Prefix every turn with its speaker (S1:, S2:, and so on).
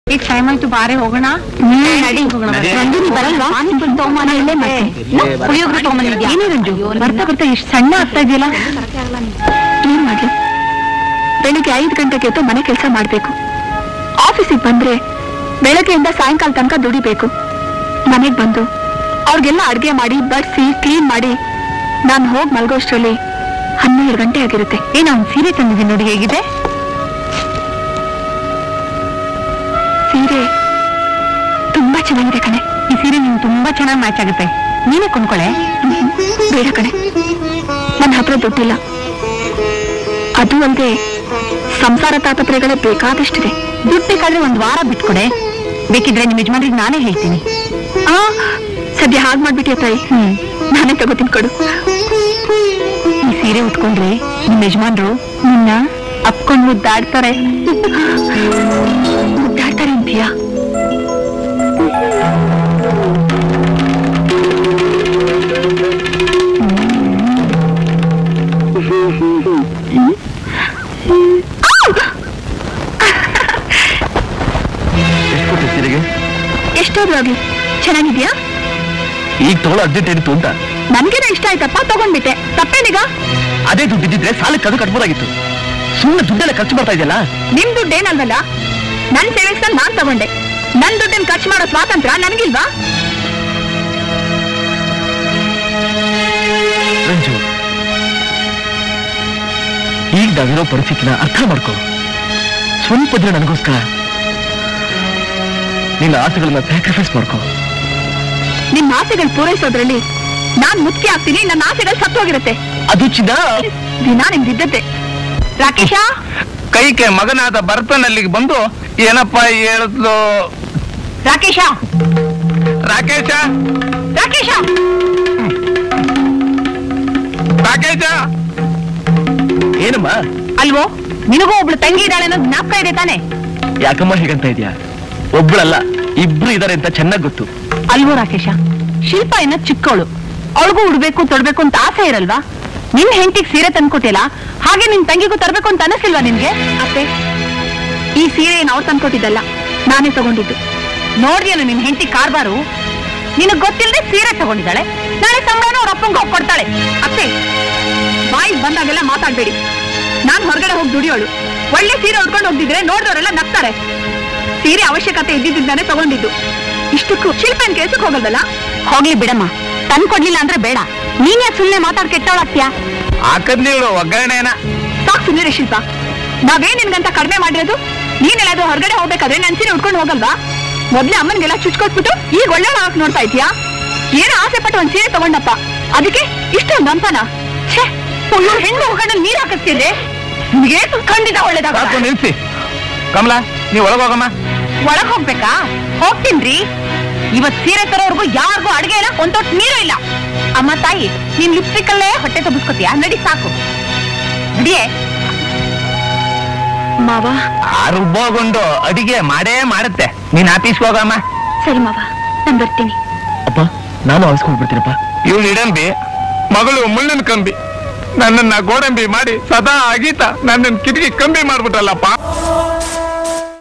S1: ಈಗ ಟೈಮ್ ಆಯ್ತು ಬಾರೆ ಹೋಗೋಣ ನಡಿ ಹೋಗೋಣ
S2: ನಡಿ.
S1: ನಂದಿನಿ ಬರಲ್ವಾ ಪಾನಿಪುರಿ ತಗೊಂಬನ ಇಲ್ಲೇ ಮತ್ತೆ ಪುಳಿಯೋಗರೆ ತಗೊಂಬಂದಿದ್ಯಾ ಏನೇ ರಂಜು ಬರ್ತಾ ಬರ್ತಾ ಇಷ್ಟು ಸಣ್ಣ ಆಗ್ತಾ ಇದೆಯಲ್ಲ
S3: ಏನ್ ಮಾಡ್ಲಿ ಬೆಳಿಗ್ಗೆ ಐದು ಗಂಟೆಗೆ ಎದ್ದು ಮನೆ ಕೆಲಸ ಮಾಡ್ಬೇಕು ಆಫೀಸಿಗೆ ಬಂದ್ರೆ ಬೆಳಗ್ಗೆಯಿಂದ ಸಾಯಂಕಾಲ ತನಕ ದುಡಿಬೇಕು ಮನೆಗ್ ಬಂದು ಅವ್ರಿಗೆಲ್ಲ ಅಡ್ಗೆ ಮಾಡಿ ಬಡಿಸಿ ಕ್ಲೀನ್ ಮಾಡಿ ನಾನು ಹೋಗಿ ಮಲ್ಗೋಷ್ಟ್ರಲ್ಲಿ ಹನ್ನೆರಡು ಗಂಟೆ ಆಗಿರುತ್ತೆ
S1: ಏನೋ ಒಂದು ಸೀರೆ ತಂದಿದ್ದೀನಿ ನೋಡಿ ಹೇಗಿದೆ
S3: ಸೀರೆ ತುಂಬಾ ಚೆನ್ನಾಗಿದೆ ಕಣೆ
S1: ಈ ಸೀರೆ ನಿಮ್ಗೆ ತುಂಬಾ ಚೆನ್ನಾಗಿ ಮ್ಯಾಚ್ ಆಗುತ್ತೆ ನೀನೇ ಕೊಂಡ್ಕೊಳೆ
S3: ಹ್ಮ್. ಬೇಡ ಕಣೆ ನನ್ನ ಹತ್ರ ದುಡ್ಡಿಲ್ಲ ಅದು ಅಲ್ಲದೆ ಸಂಸಾರ ತಾಪತ್ರೆಗಳೇ ಬೇಕಾದಷ್ಟಿದೆ
S1: ದುಡ್ಡು ಬೇಕಾದ್ರೆ ಒಂದ್ ವಾರ ಬಿಟ್ಕೊಡೆ ಬೇಕಿದ್ರೆ ನಿಮ್ ಯಜಮಾನ್ರಿಗೆ ನಾನೇ ಹೇಳ್ತೀನಿ
S3: ಆ ಸದ್ಯ ಹಾಗೆ ಮಾಡ್ಬಿಟ್ಟಿಯ ತಾಯಿ
S1: ಹ್ಮ್
S3: ನಾನೇ ತಗೋತೀನಿ ಕೊಡು
S1: ಈ ಸೀರೆ ಉಟ್ಕೊಂಡ್ರೆ ನಿಮ್ ಯಜಮಾನ್ರು ನಿನ್ನ ಅಪ್ಕೊಂಡ್ ಮುದ್ದಾಡ್ತಾರೆ
S3: ಮುದ್ದಾಡ್ತಾರೆ ಅಂತೀಯಾ
S2: ಎಷ್ಟು ಕೊಟ್ಟೆ ಸೀರೆಗೆ
S3: ಎಷ್ಟಾದ್ರೂ ಆಗ್ಲಿ ಚೆನ್ನಾಗಿದ್ಯಾ
S2: ಈಗ ತಗೊಳ್ಳೋ ಅರ್ಜೆಂಟ್ ಏನಿತ್ತು ಅಂತ
S3: ನನ್ಗೇನೋ ಇಷ್ಟ ಆಯ್ತಪ್ಪ ತಗೊಂಡ್ಬಿಟ್ಟೆ ತಪ್ಪೇನೀಗ
S2: ಅದೇ ದುಡ್ಡು ಇದ್ದಿದ್ರೆ ಸಾಲಕ್ಕೆ ಅದು ಕಟ್ಬೋದಾಗಿತ್ತು ಸುಮ್ಮನೆ ದುಡ್ಡೆಲ್ಲ ಖರ್ಚು ಮಾಡ್ತಾ ಇದೆಯಲ್ಲ
S3: ನಿಮ್ ದುಡ್ಡು ಏನಲ್ವಲ್ಲ ನನ್ ಸೇವಿಂಗ್ಸ್ ನಾನ್ ತಗೊಂಡೆ ನನ್ ದುಡ್ಡನ್ನ ಖರ್ಚು ಮಾಡೋ ಸ್ವಾತಂತ್ರ್ಯ ನನ್ಗಿಲ್ವಾ
S2: ರಂಜು ಈಗ ನಾವಿರೋ ಪರಿಸ್ಥಿತಿನ ಅರ್ಥ ಮಾಡ್ಕೋ ಸ್ವಲ್ಪ ದಿನ ನನಗೋಸ್ಕರ ನಿನ್ನ ಆಸೆಗಳನ್ನ ಸ್ಯಾಕ್ರಿಫೈಸ್ ಮಾಡ್ಕೋ
S3: ನಿಮ್ ಆಸೆಗಳು ಪೂರೈಸೋದ್ರಲ್ಲಿ ನಾನ್ ಮುಖ್ಯ ಆಗ್ತೀನಿ ನನ್ನ ಆಸೆಗಳು ಸತ್ತೋಗಿರುತ್ತೆ
S2: ಅದು ಚಿನ್ನ
S3: ದಿನ ನಿಮ್ದಿದ್ದತೆ ರಾಕೇಶ
S4: ಕೈಕೆ ಮಗನಾದ ಭರತನಲ್ಲಿಗೆ ಬಂದು ಏನಪ್ಪ ಹೇಳಿದ್ಲು
S3: ರಾಕೇಶ
S4: ರಾಕೇಶ
S3: ರಾಕೇಶ
S4: ರಾಕೇಶ
S2: ಏನಮ್ಮ
S1: ಅಲ್ವೋ ನಿನಗೂ ಒಬ್ಳು ತಂಗಿ ಇದ್ದಾಳೆ ಅನ್ನೋದು ಜ್ಞಾಪಕ ಇದೆ ತಾನೆ
S2: ಯಾಕಮ್ಮ ಹೀಗಂತ ಇದೆಯಾ ಒಬ್ಳಲ್ಲ ಇಬ್ರು ಇದಾರೆ ಅಂತ ಚೆನ್ನಾಗ್ ಗೊತ್ತು
S1: ಅಲ್ವೋ ರಾಕೇಶ ಶಿಲ್ಪ ಏನೋ ಚಿಕ್ಕವಳು ಅವಳಿಗೂ ಉಡ್ಬೇಕು ತೊಡ್ಬೇಕು ಅಂತ ಆಸೆ ಇರಲ್ವಾ ನಿನ್ ಹೆಂಡತಿಗೆ ಸೀರೆ ತಂದ್ಕೊಟ್ಟಿಲ್ಲ ಹಾಗೆ ನಿನ್ ತಂಗಿಗೂ ತರ್ಬೇಕು ಅಂತ ಅನಿಸಿಲ್ವಾ ನಿನ್ಗೆ
S3: ಅತ್ತೆ ಈ ಸೀರೆ ಏನ್ ಅವ್ರು ತಂದ್ಕೊಟ್ಟಿದ್ದಲ್ಲ ನಾನೇ ತಗೊಂಡಿದ್ದು
S1: ನೋಡ್ರಿಯಲ್ಲ ನಿನ್ ಹೆಂಡತಿ ಕಾರ್ಬಾರು ನಿನಗ್ ಗೊತ್ತಿಲ್ಲದೆ ಸೀರೆ ತಗೊಂಡಿದ್ದಾಳೆ ನಾಳೆ ಸಂಬಳನ ಅವ್ರ ಅಪ್ಪಂಗೆ ಹೋಗಿ ಕೊಡ್ತಾಳೆ
S3: ಅತ್ತೆ ಬಾಯಿಗೆ ಬಂದಾಗೆಲ್ಲ ಮಾತಾಡ್ಬೇಡಿ ನಾನ್ ಹೊರಗಡೆ ಹೋಗಿ ದುಡಿಯೋಳು ಒಳ್ಳೆ ಸೀರೆ ಉಟ್ಕೊಂಡು ಹೋಗ್ದಿದ್ರೆ ನೋಡಿದವರೆಲ್ಲ ನಗ್ತಾರೆ ಸೀರೆ ಅವಶ್ಯಕತೆ ಇದ್ದಿದ್ದಾನೆ ತಗೊಂಡಿದ್ದು ಇಷ್ಟಕ್ಕೂ ಶಿಲ್ಪನ್ ಕೆಲ್ಸಕ್ಕೆ ಹೋಗಲ್ವಲ್ಲ
S1: ಹೋಗ್ಲಿ ಬಿಡಮ್ಮ ತಂದ್ಕೊಡ್ಲಿಲ್ಲ ಅಂದ್ರೆ ಬೇಡ ನೀನ್ ಯಾಕೆ ಸುಮ್ಮನೆ ಮಾತಾಡ್ ಕೆಟ್ಟವಳಾಗ್ತೀಯಾ
S4: ಹಾಕದ್ನೀಳು ಒಗ್ಗರಣೆನ
S3: ಸಾಕ್ ಸುಮ್ಮನೆ ಶಿಲ್ಪ ನಾವೇನ್ ನಿನ್ಗಂತ ಕಡಿಮೆ ಮಾಡಿರೋದು ನೀನೆಲ್ಲಾದ್ರೂ ಹೊರಗಡೆ ಹೋಗ್ಬೇಕಾದ್ರೆ ನನ್ ಸೀರೆ ಉಟ್ಕೊಂಡು ಹೋಗಲ್ವಾ ಮೊದ್ಲೇ ಅಮ್ಮನ್ಗೆಲ್ಲ ಚುಚ್ಕೊಟ್ಬಿಟ್ಟು ಈಗ ಒಳ್ಳೆ ಹಾಕ್ ನೋಡ್ತಾ ಇದ್ಯಾ ಏನೋ ಆಸೆ ಪಟ್ಟು ಒಂದ್ ಸೀರೆ ತಗೊಂಡಪ್ಪ ಅದಕ್ಕೆ ಇಷ್ಟೊಂದು ಅಂತಾನ ಛೇ ಅಯ್ಯೋ ಹೆಣ್ಣು ಹೋಗೋಣ ನೀರ್ ಹಾಕಿಸ್ತಿದ್ರೆ ನಿಮ್ಗೆ ಖಂಡಿತ ಒಳ್ಳೇದಾಗ
S4: ಸಾಕು ನಿಲ್ಸಿ ಕಮಲಾ ನೀವ್ ಒಳಗೋಗಮ್ಮ
S1: ಒಳಗ್ ಹೋಗ್ಬೇಕಾ ಹೋಗ್ತೀನ್ರಿ ಇವತ್ ಸೀರೆ ತರೋರ್ಗು ಯಾರಿಗೂ ಅಡ್ಗೆ ಇಲ್ಲ ಒಂದ್ ತೊಟ್ಟು ನೀರು ಇಲ್ಲ ಅಮ್ಮ ತಾಯಿ ನೀನ್ ಲಿಪ್ಸ್ಟಿಕ್ ಅಲ್ಲೇ ಹೊಟ್ಟೆ ತಬ್ಬಿಸ್ಕೊತೀಯ ನಡಿ ಸಾಕು ನಡಿಯೇ
S3: ಮಾವ
S4: ಆ ರುಬ್ಬೋಗೊಂಡು ಅಡಿಗೆ ಮಾಡೇ ಮಾಡುತ್ತೆ ನೀನ್ ಆಫೀಸ್ಗೆ ಹೋಗಮ್ಮ
S3: ಸರಿ ಮಾವ ನಾನ್ ಬರ್ತೀನಿ
S2: ಅಪ್ಪ ನಾನು ಆವಿಸ್ಕೊಂಡ್ಬಿಡ್ತೀನಪ್ಪ
S4: ಇವಳು ಇಡಂಬಿ ಮಗಳು ಮುಳ್ಳಿನ ಕಂಬಿ ನನ್ನನ್ನ ಗೋಡಂಬಿ ಮಾಡಿ ಸದಾ ಆಗೀತ ನನ್ನನ್ನ ಕಿಟಕಿ ಕಂಬಿ ಮಾಡ್ಬಿಟ್ಟಲ್ಲಪ್ಪ